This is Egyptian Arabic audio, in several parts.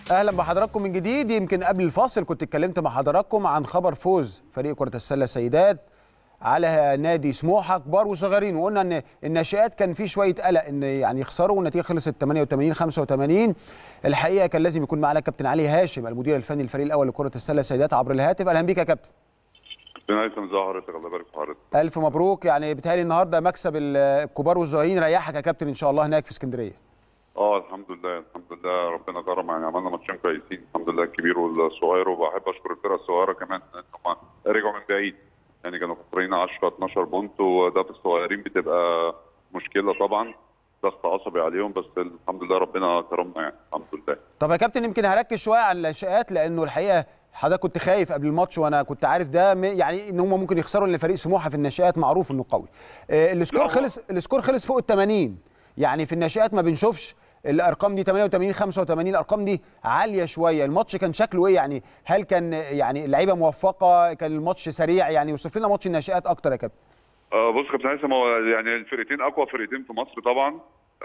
اهلا بحضراتكم من جديد يمكن قبل الفاصل كنت اتكلمت مع حضراتكم عن خبر فوز فريق كره السله سيدات على نادي سموحه كبار وصغيرين وقلنا ان الناشئات كان في شويه قلق ان يعني يخسروا والنتيجه خلصت 88 85 الحقيقه كان لازم يكون معنا كابتن علي هاشم المدير الفني للفريق الاول لكره السله سيدات عبر الهاتف اهلا بيك يا كابتن كابتن هيثم ازي حضرتك الله يبارك في حضرتك الف مبروك يعني بيتهيألي النهارده مكسب الكبار والصغيرين ريحك يا كابتن ان شاء الله هناك في اسكندريه اه الحمد لله الحمد لله ربنا كرم يعني عملنا ماتشين كويسين الحمد لله الكبير والصغير وبحب اشكر الفرقه الصغيره كمان ان هم رجعوا من بعيد يعني كانوا خسرانين 10 12 بونت وده في الصغيرين بتبقى مشكله طبعا ضغط عصبي عليهم بس الحمد لله ربنا كرمنا يعني الحمد لله طب يا كابتن يمكن هركز شويه على الناشئات لانه الحقيقه حضرتك كنت خايف قبل الماتش وانا كنت عارف ده م- يعني ان هم ممكن يخسروا لان فريق سموحه في الناشئات معروف انه قوي آه، السكور لا، هو- خلص السكور خلص فوق ال 80 يعني في الناشئات ما بنشوفش الارقام دي 88 85 الارقام دي عاليه شويه الماتش كان شكله ايه يعني هل كان يعني اللعيبه موفقه كان الماتش سريع يعني وصف لنا ماتش الناشئات اكتر يا كابتن آه بص كابتن هيثم هو يعني الفرقتين اقوى فرقتين في مصر طبعا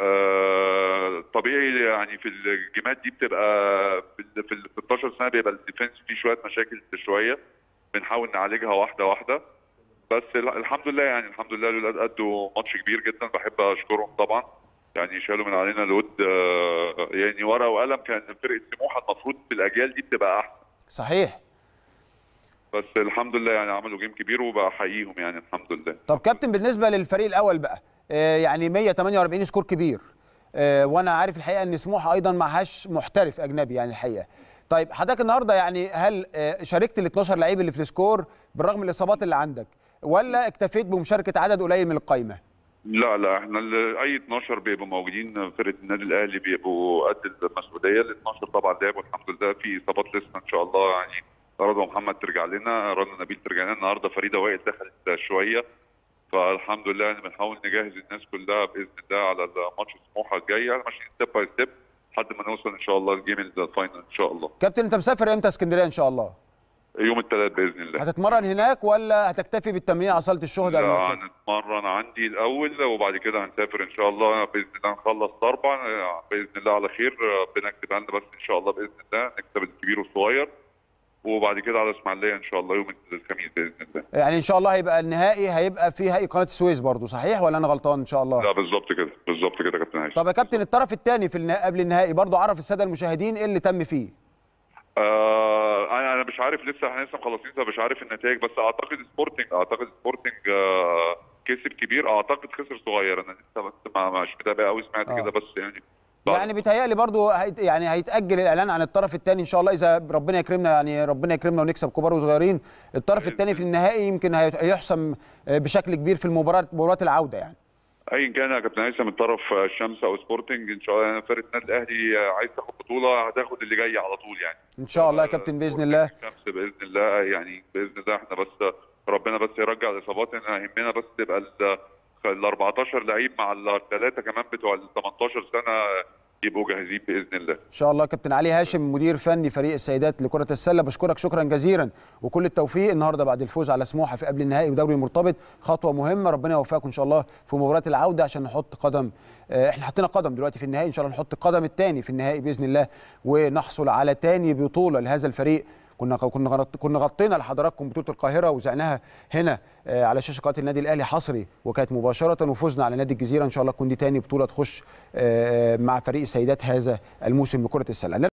آه طبيعي يعني في الجيمات دي بتبقى في ال في ال 16 سنه بيبقى الديفنس فيه شويه مشاكل شويه بنحاول نعالجها واحده واحده بس ال- الحمد لله يعني الحمد لله الولاد ادوا ماتش كبير جدا بحب اشكرهم طبعا يعني شالوا من علينا لود آه يعني ورقه وقلم كان فرقه سموحه المفروض في الاجيال دي بتبقى احسن صحيح بس الحمد لله يعني عملوا جيم كبير وبحييهم يعني الحمد لله طب كابتن بالنسبه للفريق الاول بقى آه، يعني 148 سكور كبير آه، وانا عارف الحقيقه ان سموحه ايضا معهاش محترف اجنبي يعني الحقيقه طيب حضرتك النهارده يعني هل آه، شاركت ال 12 لعيب اللي في السكور بالرغم من الاصابات اللي عندك ولا اكتفيت بمشاركه عدد قليل من القائمه لا لا احنا ال- اي 12 بيبقوا موجودين فرقه النادي الاهلي بيبقوا قد المسؤوليه ال 12 طبعا لعبوا الحمد لله في اصابات لسه ان شاء الله يعني رضا محمد ترجع لنا رنا نبيل ترجع لنا النهارده فريده وائل دخلت شويه فالحمد لله يعني بنحاول نجهز الناس كلها باذن الله على الماتش سموحه الجاي يعني ماشيين ستيب باي ستيب لحد ما نوصل ان شاء الله الجيم الفاينل ان شاء الله كابتن انت مسافر امتى اسكندريه ان شاء الله يوم الثلاث باذن الله هتتمرن هناك ولا هتكتفي بالتمرين على صاله الشهداء قبل ما لا تسافر؟ هنتمرن عندي الاول وبعد كده هنسافر ان شاء الله باذن الله نخلص الاربع باذن الله على خير ربنا يكتبها لنا بس ان شاء الله باذن الله نكسب الكبير والصغير وبعد كده على اسماعيليه ان شاء الله يوم الخميس باذن الله يعني ان شاء الله هيبقى النهائي هيبقى في هيئه قناه السويس برضو صحيح ولا انا غلطان ان شاء الله لا بالظبط كده بالظبط كده يا كابتن هيثم طب يا كابتن الطرف الثاني في النهائي قبل النهائي برضو عرف الساده المشاهدين ايه اللي تم فيه آه انا انا مش عارف لسه احنا لسه مخلصين فمش عارف النتائج بس اعتقد سبورتنج اعتقد سبورتنج آه كسب كبير اعتقد خسر صغير انا لسه بس ما مش متابع قوي سمعت آه. كده بس يعني يعني بيتهيألي برضو هيت يعني هيتأجل الإعلان عن الطرف الثاني إن شاء الله إذا ربنا يكرمنا يعني ربنا يكرمنا ونكسب كبار وصغيرين الطرف الثاني في النهائي يمكن هي- هيحسم بشكل كبير في المباراة مباراة العودة يعني ايا كان يا كابتن هيثم من طرف الشمس او سبورتنج ان شاء الله يعني فرقه النادي الاهلي عايز تاخد بطوله هتاخد اللي جاي على طول يعني إن شاء الله يا كابتن بإذن الله الشمس باذن الله يعني باذن الله احنا بس ربنا بس يرجع الاصابات احنا يهمنا بس تبقى ال ال 14 لعيب مع الثلاثه كمان بتوع ال 18 سنه يبقوا جاهزين باذن الله إن شاء الله كابتن علي هاشم مدير فني فريق السيدات لكرة السلة بشكرك شكرا جزيلا وكل التوفيق النهارده بعد الفوز على سموحة في قبل النهائي ودوري مرتبط خطوة مهمة ربنا يوفقكم إن شاء الله في مباراة العودة عشان نحط قدم آه، احنا حطينا قدم دلوقتي في النهائي ان شاء الله نحط القدم الثاني في النهائي باذن الله ونحصل على ثاني بطوله لهذا الفريق كنا كنا غط- كنا غطينا لحضراتكم بطوله القاهره وزعناها هنا آه، على شاشه قناه النادي الاهلي حصري وكانت مباشره وفزنا على نادي الجزيره ان شاء الله تكون دي ثاني بطوله تخش آه، مع فريق السيدات هذا الموسم لكره السله